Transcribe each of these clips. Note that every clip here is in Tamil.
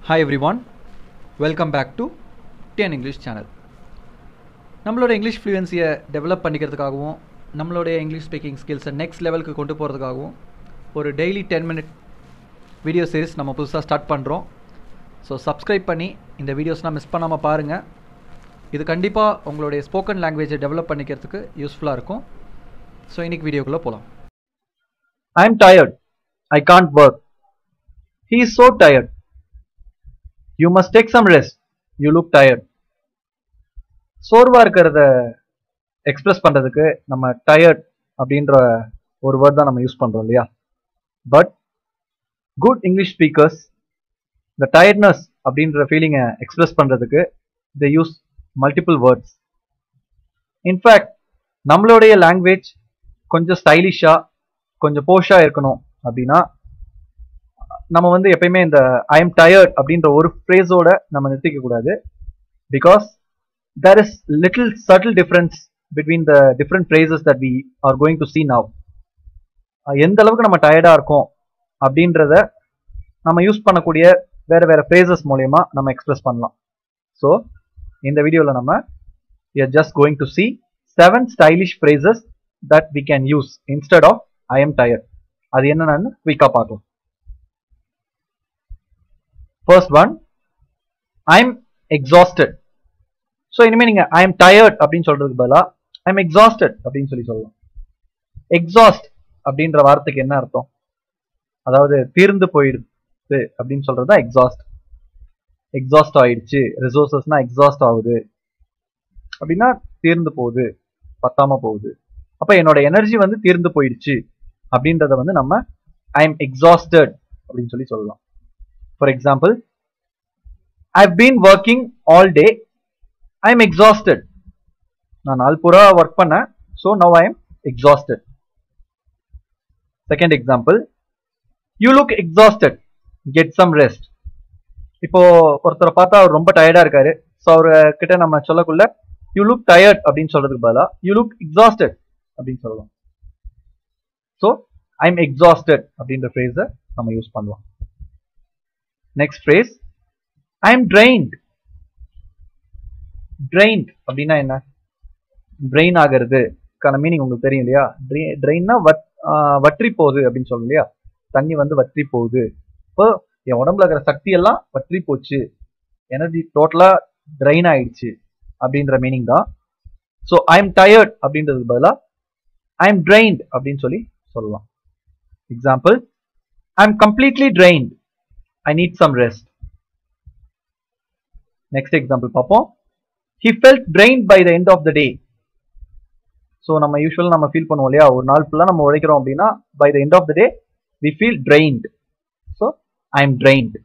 Hi everyone welcome back to ten English channel நம்மளோட இங்கிலீஷ் ஃப்ளூயன்சியை டெவலப் பண்ணிக்கிறதுக்காகவும் நம்மளுடைய இங்கிலீஷ் ஸ்பீக்கிங் ஸ்கில்ஸை நெக்ஸ்ட் லெவலுக்கு கொண்டு போகிறதுக்காகவும் ஒரு daily ten minute video series நம்ம புதுசாக ஸ்டார்ட் பண்ணுறோம் ஸோ சப்ஸ்கிரைப் பண்ணி இந்த வீடியோஸ்லாம் மிஸ் பண்ணாமல் பாருங்கள் இது கண்டிப்பாக உங்களுடைய ஸ்போக்கன் லாங்குவேஜை டெவலப் பண்ணிக்கிறதுக்கு யூஸ்ஃபுல்லாக இருக்கும் ஸோ இன்னைக்கு வீடியோக்குள்ளே போகலாம் I am tired. I can't work. He is so tired. You must take some rest. You look tired. சோர்வா இருக்கிறத எக்ஸ்பிரஸ் பண்றதுக்கு நம்ம டயர்ட் அப்படின்ற ஒரு வேர்ட் தான் நம்ம யூஸ் பண்றோம் இல்லையா பட் குட் இங்கிலீஷ் ஸ்பீக்கர்ஸ் இந்த டயர்ட்னஸ் அப்படின்ற ஃபீலிங்கை எக்ஸ்பிரஸ் பண்றதுக்கு the use multiple words in fact நம்மளுடைய லாங்குவேஜ் கொஞ்சம் ஸ்டைலிஷாக கொஞ்சம் போஷா இருக்கணும் அப்படின்னா நம்ம வந்து எப்பயுமே இந்த ஐ எம் டயர்ட் அப்படின்ற ஒரு ஃப்ரேஸோட நம்ம நிறுத்திக்க கூடாது because there is little subtle difference between the different phrases that we are going to see now எந்த அளவுக்கு நம்ம டயர்டாக இருக்கோம் அப்படின்றத நம்ம யூஸ் பண்ணக்கூடிய வேற வேற ஃப்ரேசஸ் மூலயமா நம்ம எக்ஸ்பிரஸ் பண்ணலாம் ஸோ இந்த வீடியோவில் நம்ம just going to see seven stylish phrases that we can use instead of I am tired அது என்னன்னு குயிக்காக பார்க்கலாம் first one I am exhausted so இனிமேல் நீங்கள் ஐ எம் டயர்ட் அப்படின்னு சொல்றதுக்கு பதிலாக ஐ எம் எக்ஸாஸ்டட் அப்படின்னு சொல்லி சொல்லலாம் எக்ஸாஸ்ட் அப்படின்ற வார்த்தைக்கு என்ன அர்த்தம் அதாவது தீர்ந்து போயிடுது அப்படின்னு சொல்றது தான் எக்ஸாஸ்ட் எக்ஸாஸ்ட் ஆயிடுச்சு ரிசோர்சஸ்னா எக்ஸாஸ்ட் ஆகுது அப்படின்னா தீர்ந்து போகுது பத்தாம போகுது அப்ப என்னோட எனர்ஜி வந்து தீர்ந்து போயிடுச்சு அப்படின்றத வந்து நம்ம ஐ எம் எக்ஸாஸ்டட் அப்படின்னு சொல்லி சொல்லலாம் for example I been working all day I am exhausted நான் நாள் பூரா ஒர்க் பண்ணேன் so now I am exhausted second example you look exhausted get some rest இப்போ ஒருத்தரை பார்த்தா அவர் ரொம்ப டயர்டா இருக்காரு ஸோ அவர்கிட்ட நம்ம சொல்லக்குள்ள யூ லுக் டயர்ட் அப்படின்னு சொல்றதுக்கு பதிலாக யூ லுக் எக்ஸாஸ்டட் அப்படின்னு சொல்லலாம் ஸோ ஐ எம் எக்ஸாஸ்டட் அப்படின்ற ஃப்ரேஸை நம்ம யூஸ் பண்ணலாம் next phrase I am drained drained அப்படின்னா என்ன ட்ரெயின் ஆகிறதுக்கான மீனிங் உங்களுக்கு தெரியும் இல்லையா ட்ரெயின்னா வட் வற்றி போகுது அப்படின்னு சொல்லணும் இல்லையா தண்ணி வந்து வற்றி போகுது இப்போ என் உடம்புல இருக்கிற சக்தி எல்லாம் வற்றி போச்சு எனர்ஜி டோட்டலா ட்ரெயின் ஆயிடுச்சு அப்படின்ற மீனிங் தான் ஸோ ஐ எம் டயர்ட் அப்படின்றதுக்கு பதிலாக ஐ எம் ட்ரெயின்ட் அப்படின்னு சொல்லி சொல்லலாம் example I am completely drained I need some rest next example பார்ப்போம் he felt drained by the end of the day so நம்ம யூஸ்வல் நம்ம ஃபீல் பண்ணுவோம் இல்லையா ஒரு நாள் ஃபுல்லாக நம்ம உழைக்கிறோம் அப்படின்னா by the end of the day we feel drained so I am drained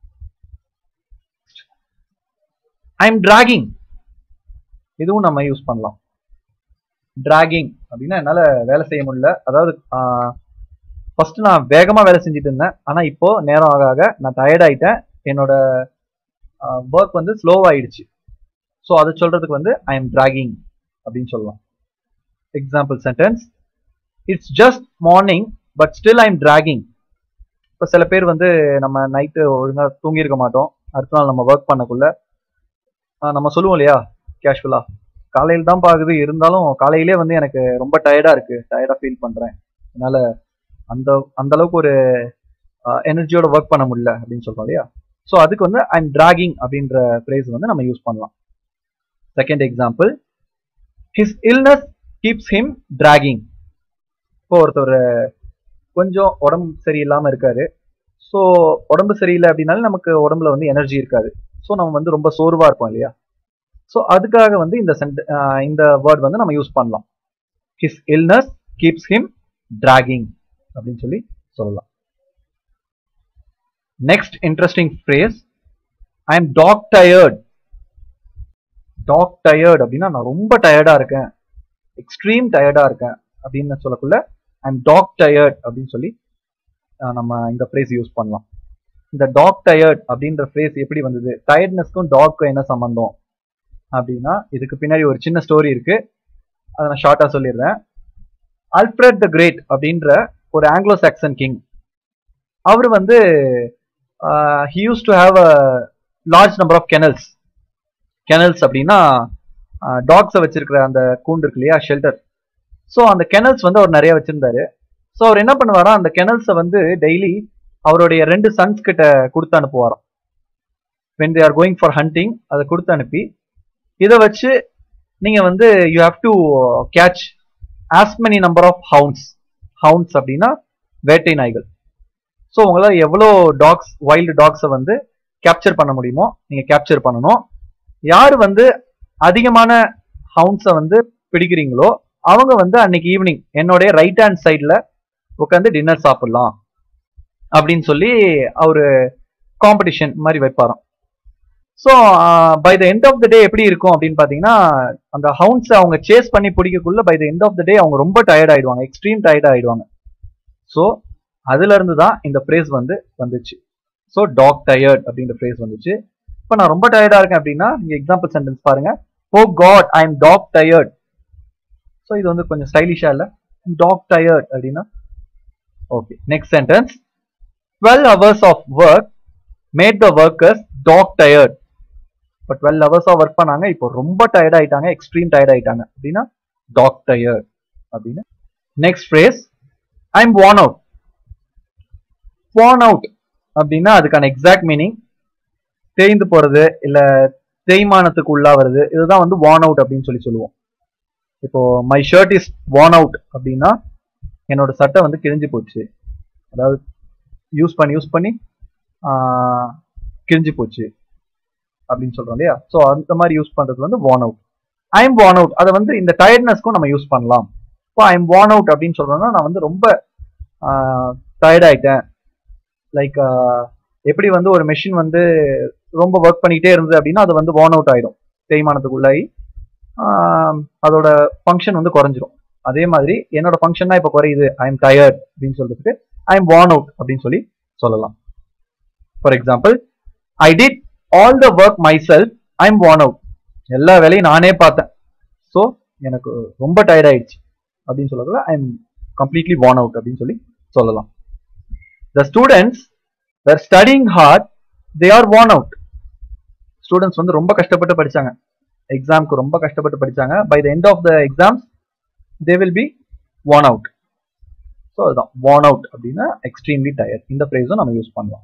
I am dragging இதுவும் நம்ம யூஸ் பண்ணலாம் டிராகிங் அப்படின்னா என்னால் வேலை செய்ய முடியல அதாவது ஃபர்ஸ்ட் நான் வேகமாக வேலை செஞ்சுட்டு இருந்தேன் ஆனால் இப்போ நேரம் ஆக ஆக நான் டயர்ட் ஆயிட்டேன் என்னோட ஒர்க் வந்து ஸ்லோவாயிடுச்சு ஸோ அதை சொல்றதுக்கு வந்து ஐ எம் டிராகிங் அப்படின்னு சொல்லலாம் example sentence it's just morning but still I am dragging இப்போ சில பேர் வந்து நம்ம நைட்டு ஒழுங்காக தூங்கியிருக்க மாட்டோம் அடுத்த நாள் நம்ம ஒர்க் பண்ணக்குள்ள நம்ம சொல்லுவோம் இல்லையா கேஷுவலா காலையில் தான் பாக்குது இருந்தாலும் காலையிலே வந்து எனக்கு ரொம்ப டயர்டா இருக்கு டயர்டா ஃபீல் பண்றேன் அதனால அந்த அந்த அளவுக்கு ஒரு எனர்ஜியோட ஒர்க் பண்ண முடியல அப்படின்னு சொல்றோம் இல்லையா ஸோ அதுக்கு வந்து ஐம் டிராகிங் அப்படின்ற ஃப்ரேஸ் வந்து நம்ம யூஸ் பண்ணலாம் second example his illness keeps him dragging இப்போ ஒருத்தர் கொஞ்சம் உடம்பு சரியில்லாம இருக்காரு ஸோ உடம்பு சரியில்லை அப்படின்னாலே நமக்கு உடம்புல வந்து எனர்ஜி இருக்காது ஸோ நம்ம வந்து ரொம்ப சோர்வா இருப்போம் இல்லையா ஸோ அதுக்காக வந்து இந்த சென்ட் இந்த வேர்ட் வந்து நம்ம யூஸ் பண்ணலாம் his illness keeps him dragging அப்படின்னு சொல்லி சொல்லலாம் next interesting phrase I am dog tired dog tired அப்படின்னா நான் ரொம்ப டயர்டா இருக்கேன் எக்ஸ்ட்ரீம் டயர்டா இருக்கேன் அப்படின்னு சொல்லக்குள்ள ஐ எம் டாக் டயர்ட் அப்படின்னு சொல்லி நம்ம இந்த ஃப்ரேஸ் யூஸ் பண்ணலாம் இந்த டாக் டயர்ட் அப்படின்ற ஃப்ரேஸ் எப்படி வந்தது டயர்ட்னஸ்க்கும் டாக்கும் என்ன சம்பந்தம் அப்படின்னா இதுக்கு பின்னாடி ஒரு சின்ன ஸ்டோரி இருக்கு அதை நான் ஷார்ட்டா சொல்லிடுறேன் அல்ஃப்ரட் த கிரேட் அப்படின்ற ஒரு ஆங்கிலோ சாக்சன் கிங் அவர் வந்து he use to have a large number of kennels kennels அப்படின்னா டாக்ஸை வச்சிருக்கிற அந்த கூண்டு இருக்கு இல்லையா ஷெல்டர் ஸோ அந்த கெனல்ஸ் வந்து அவர் நிறைய வச்சிருந்தாரு ஸோ அவர் என்ன பண்ணுவாரா அந்த கெனல்ஸை வந்து டெய்லி அவருடைய ரெண்டு சன்ஸ் கிட்ட கொடுத்து அனுப்புவாராம் when they are going for hunting அதை கொடுத்து அனுப்பி இதை வச்சு நீங்க வந்து you have to catch as many number of hounds hounds அப்படின்னா வேட்டை நாய்கள் ஸோ உங்களால் எவ்வளோ டாக்ஸ் வைல்டு டாக்ஸை வந்து கேப்சர் பண்ண முடியுமோ நீங்க கேப்சர் பண்ணணும் யார் வந்து அதிகமான ஹவுன்ஸை வந்து பிடிக்கிறீங்களோ அவங்க வந்து அன்னைக்கு ஈவினிங் என்னுடைய ரைட் ஹேண்ட் சைடில் உட்காந்து டின்னர் சாப்பிடலாம் அப்படின்னு சொல்லி அவரு காம்படிஷன் மாதிரி வைப்பாராம் so by the end of the day எப்படி இருக்கும் அப்படின்னு பார்த்தீங்கன்னா அந்த ஹவுன்ஸை அவங்க சேஸ் பண்ணி பிடிக்கக்குள்ள by the end of the day அவங்க ரொம்ப டயர்ட் ஆயிடுவாங்க எக்ஸ்ட்ரீம் டயர்ட் ஆயிடுவாங்க ஸோ அதுல இருந்து தான் இந்த ஃப்ரேஸ் வந்து வந்துச்சு ஸோ டாக் டயர்ட் அப்படின்ற ஃப்ரேஸ் வந்துச்சு இப்போ நான் ரொம்ப டயர்டா இருக்கேன் அப்படின்னா இங்க எக்ஸாம்பிள் சென்டென்ஸ் பாருங்க oh god I am dog tired so இது வந்து கொஞ்சம் ஸ்டைலிஷா இல்ல டாக் டயர்ட் அப்படின்னா okay next sentence twelve hours of work made the workers dog tired இப்போ டுவெல் ஹவர்ஸா ஒர்க் பண்ணாங்க இப்போ ரொம்ப டயர்ட் ஆயிட்டாங்க எக்ஸ்ட்ரீம் டயர்ட் ஆயிட்டாங்க அப்படின்னா டாக் டயர்ட் அப்படின்னு next phrase I am worn out worn out அப்படின்னா அதுக்கான எக்ஸாக்ட் மீனிங் தேய்ந்து போறது இல்ல தேய்மானத்துக்கு உள்ளாவது இதுதான் வந்து வான் அவுட் அப்படின்னு சொல்லி சொல்லுவோம் இப்போ my shirt is worn out அப்படின்னா என்னோட சட்டை வந்து கிழிஞ்சு போச்சு அதாவது யூஸ் பண்ணி யூஸ் பண்ணி ஆஹ், கிழிஞ்சு போச்சு அப்படின்னு சொல்றோம் இல்லையா ஸோ அந்த மாதிரி யூஸ் பண்றது வந்து worn out I am worn out அதை வந்து இந்த டயர்ட்னஸ்க்கும் நம்ம யூஸ் பண்ணலாம் இப்போ ஐ எம் வான் அவுட் அப்படின்னு சொல்றோம்னா நான் வந்து ரொம்ப டயர்ட் ஆயிட்டேன் லைக் எப்படி வந்து ஒரு மெஷின் வந்து ரொம்ப ஒர்க் பண்ணிக்கிட்டே இருந்தது அப்படின்னா அது வந்து வான் அவுட் ஆயிடும் தேய்மானத்துக்குள்ளாகி ஆஹ் அதோட ஃபங்க்ஷன் வந்து குறைஞ்சிரும் அதே மாதிரி என்னோட ஃபங்க்ஷன் தான் இப்போ குறையுது ஐ எம் டயர்ட் அப்படின்னு சொல்றதுக்கு ஐ எம் வான் அவுட் அப்படின்னு சொல்லி சொல்லலாம் for example I did all the work myself I am worn out எல்லா வேலையும் நானே பார்த்தேன் ஸோ எனக்கு ரொம்ப டயர்ட் ஆயிடுச்சு அப்படின்னு சொல்லக்குள்ள I am completely worn out அப்படின்னு சொல்லி சொல்லலாம் the students were studying hard they are worn out students வந்து ரொம்ப கஷ்டப்பட்டு படிச்சாங்க எக்ஸாம்க்கு ரொம்ப கஷ்டப்பட்டு படிச்சாங்க by the end of the exams they will be worn out so அதுதான் வான் அவுட் அப்படின்னா எக்ஸ்ட்ரீம்லி டயர்ட் இந்த ஃப்ரேஸும் நம்ம யூஸ் பண்ணலாம்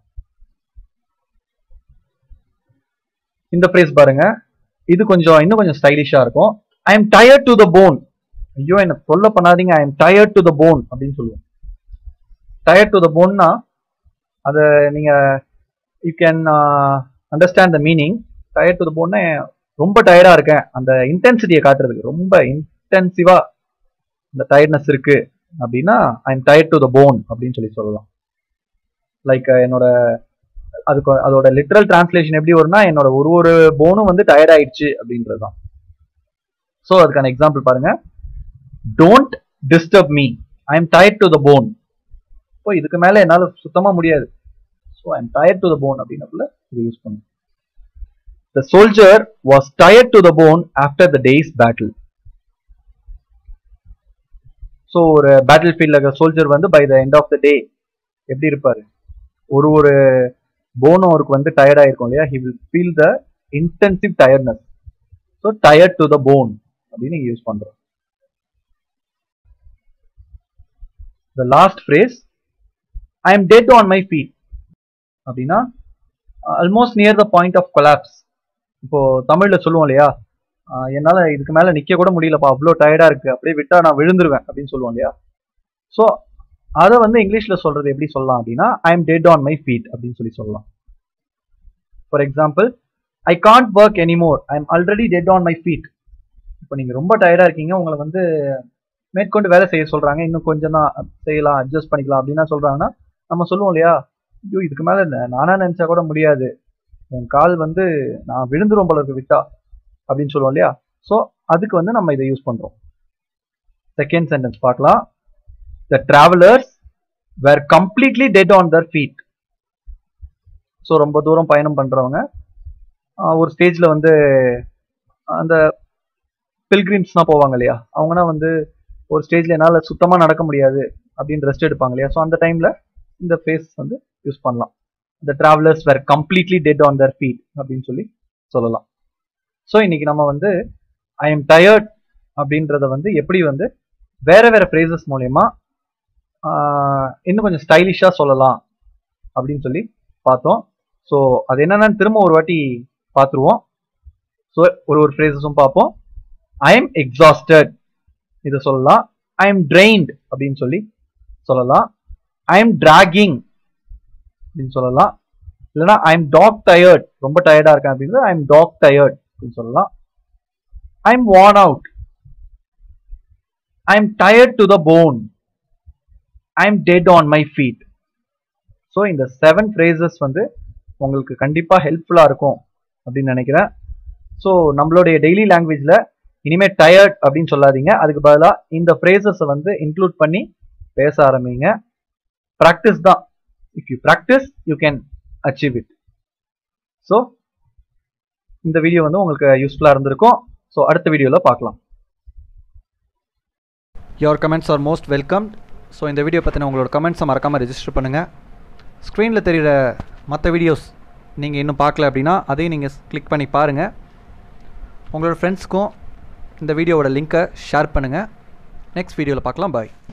இந்த ஃப்ரேஸ் பாருங்க இது கொஞ்சம் இன்னும் கொஞ்சம் ஸ்டைலிஷா இருக்கும் I am tired to the bone ஐயோ என்ன சொல்ல பண்ணாதீங்க I am tired to the bone அப்படின்னு சொல்லுவோம் டயர்ட் டு த போன்னா அதை நீங்க you can understand the meaning tired to the போன்னா ரொம்ப டயர்டா இருக்கேன் அந்த இன்டென்சிட்டியை காட்டுறதுக்கு ரொம்ப இன்டென்சிவா இந்த டயர்ட்னஸ் இருக்கு அப்படின்னா I am tired to the bone அப்படின்னு சொல்லி சொல்லலாம் லைக் என்னோட அதுக்கு அதோட லிட்ரல் டிரான்ஸ்லேஷன் எப்படி வரும்னா என்னோட ஒரு ஒரு போனும் வந்து டயர்ட் ஆயிடுச்சு அப்படின்றது தான் ஸோ அதுக்கான எக்ஸாம்பிள் பாருங்க don't disturb me I am tired to the bone இப்போ இதுக்கு மேல என்னால சுத்தமா முடியாது so I am tired to the bone அப்படின்னக்குள்ள இது யூஸ் பண்ணும் the soldier was tired to the bone after the day's battle so ஒரு பேட்டில் ஃபீல்டில் சோல்ஜர் வந்து by the end of the day எப்படி இருப்பாரு ஒரு ஒரு போனும் அவருக்கு வந்து டயர்ட் ஆயிருக்கும் இல்லையா he will feel the intensive tiredness so tired to the bone அப்படின்னு நீங்க யூஸ் பண்றோம் the last phrase I am dead on my feet அப்படின்னா almost near the point of collapse இப்போ தமிழ்ல சொல்லுவோம் இல்லையா ஆஹ் என்னால இதுக்கு மேல நிக்க கூட முடியலப்பா அவ்வளோ டயர்டா இருக்கு அப்படியே விட்டா நான் விழுந்துருவேன் அப்படின்னு சொல்லுவோம் இல்லையா ஸோ அதை வந்து இங்கிலீஷ்ல சொல்றது எப்படி சொல்லலாம் அப்படின்னா I am dead on my feet அப்படின்னு சொல்லி சொல்லலாம் for example I can't work anymore I am already dead on my feet இப்போ நீங்க ரொம்ப டயர்டா இருக்கீங்க உங்களை வந்து மேற்கொண்டு வேலை செய்ய சொல்றாங்க இன்னும் கொஞ்சம் தான் செய்யலாம் அட்ஜஸ்ட் பண்ணிக்கலாம் அப்படின்னா சொல்றாங்கன்னா நம்ம சொல்லுவோம் இல்லையா ஐயோ இதுக்கு மேல ந- நானா நினைச்சா கூட முடியாது என் கால் வந்து நான் விழுந்துரும் போல இருக்கு விட்டா அப்படின்னு சொல்லுவோம் இல்லையா ஸோ அதுக்கு வந்து நம்ம இதை யூஸ் பண்றோம் செகண்ட் சென்டென்ஸ் பார்க்கலாம் the travellers were completely dead on their feet so ரொம்ப தூரம் பயணம் பண்றவங்க ஆஹ் ஒரு ஸ்டேஜ்ல வந்து அந்த பில்கிரிம்ஸ்லாம் போவாங்க இல்லையா அவங்கன்னா வந்து ஒரு ஸ்டேஜ்ல என்னால சுத்தமா நடக்க முடியாது அப்படின்னு ரெஸ்ட் எடுப்பாங்க இல்லையா ஸோ அந்த டைம்ல இந்த ஃபேஸ் வந்து யூஸ் பண்ணலாம் the travellers were completely dead on their feet அப்படின்னு சொல்லி சொல்லலாம் ஸோ இன்னைக்கு நம்ம வந்து ஐ எம் டயர்ட் அப்படின்றத வந்து எப்படி வந்து வேற வேற ஃப்ரேசஸ் மூலயமா இன்னும் கொஞ்சம் ஸ்டைலிஷாக சொல்லலாம் அப்படின்னு சொல்லி பார்த்தோம் ஸோ அது என்னென்னு திரும்ப ஒரு வாட்டி பார்த்துருவோம் ஸோ ஒரு ஒரு ஃப்ரேசஸும் பார்ப்போம் ஐ எம் எக்ஸாஸ்டட் இதை சொல்லலாம் ஐ எம் ட்ரெயின்ட் அப்படின்னு சொல்லி சொல்லலாம் ஐ எம் டிராகிங் அப்படின்னு சொல்லலாம் இல்லைன்னா ஐ எம் டாக் டயர்ட் ரொம்ப டயர்டா இருக்கேன் அப்படின்றது ஐ எம் டாக் டயர்ட் அப்படின்னு சொல்லலாம் I am worn out I am tired to the bone I am dead on my feet so இந்த செவன் ஃப்ரேசஸ் வந்து உங்களுக்கு கண்டிப்பாக ஹெல்ப்ஃபுல்லாக இருக்கும் அப்படின்னு நினைக்கிறேன் ஸோ நம்மளுடைய டெய்லி லாங்குவேஜில் இனிமேல் டயர்ட் அப்படின்னு சொல்லாதீங்க அதுக்கு பதிலாக இந்த ஃப்ரேசஸை வந்து இன்க்ளூட் பண்ணி பேச ஆரம்பிங்க ப்ராக்டிஸ் தான் if you practice you can achieve it so இந்த வீடியோ வந்து உங்களுக்கு யூஸ்ஃபுல்லாக இருந்திருக்கும் ஸோ அடுத்த வீடியோவில் பார்க்கலாம் your comments are most welcome so இந்த வீடியோ பற்றின உங்களோட கமெண்ட்ஸை மறக்காமல் ரெஜிஸ்டர் பண்ணுங்கள் ஸ்க்ரீனில் தெரிகிற மற்ற வீடியோஸ் நீங்கள் இன்னும் பார்க்கல அப்படின்னா அதையும் நீங்கள் கிளிக் பண்ணி பாருங்கள் உங்களோட ஃப்ரெண்ட்ஸ்க்கும் இந்த வீடியோவோட லிங்க்கை ஷேர் பண்ணுங்கள் நெக்ஸ்ட் வீடியோவில் பார்க்கலாம் பாய்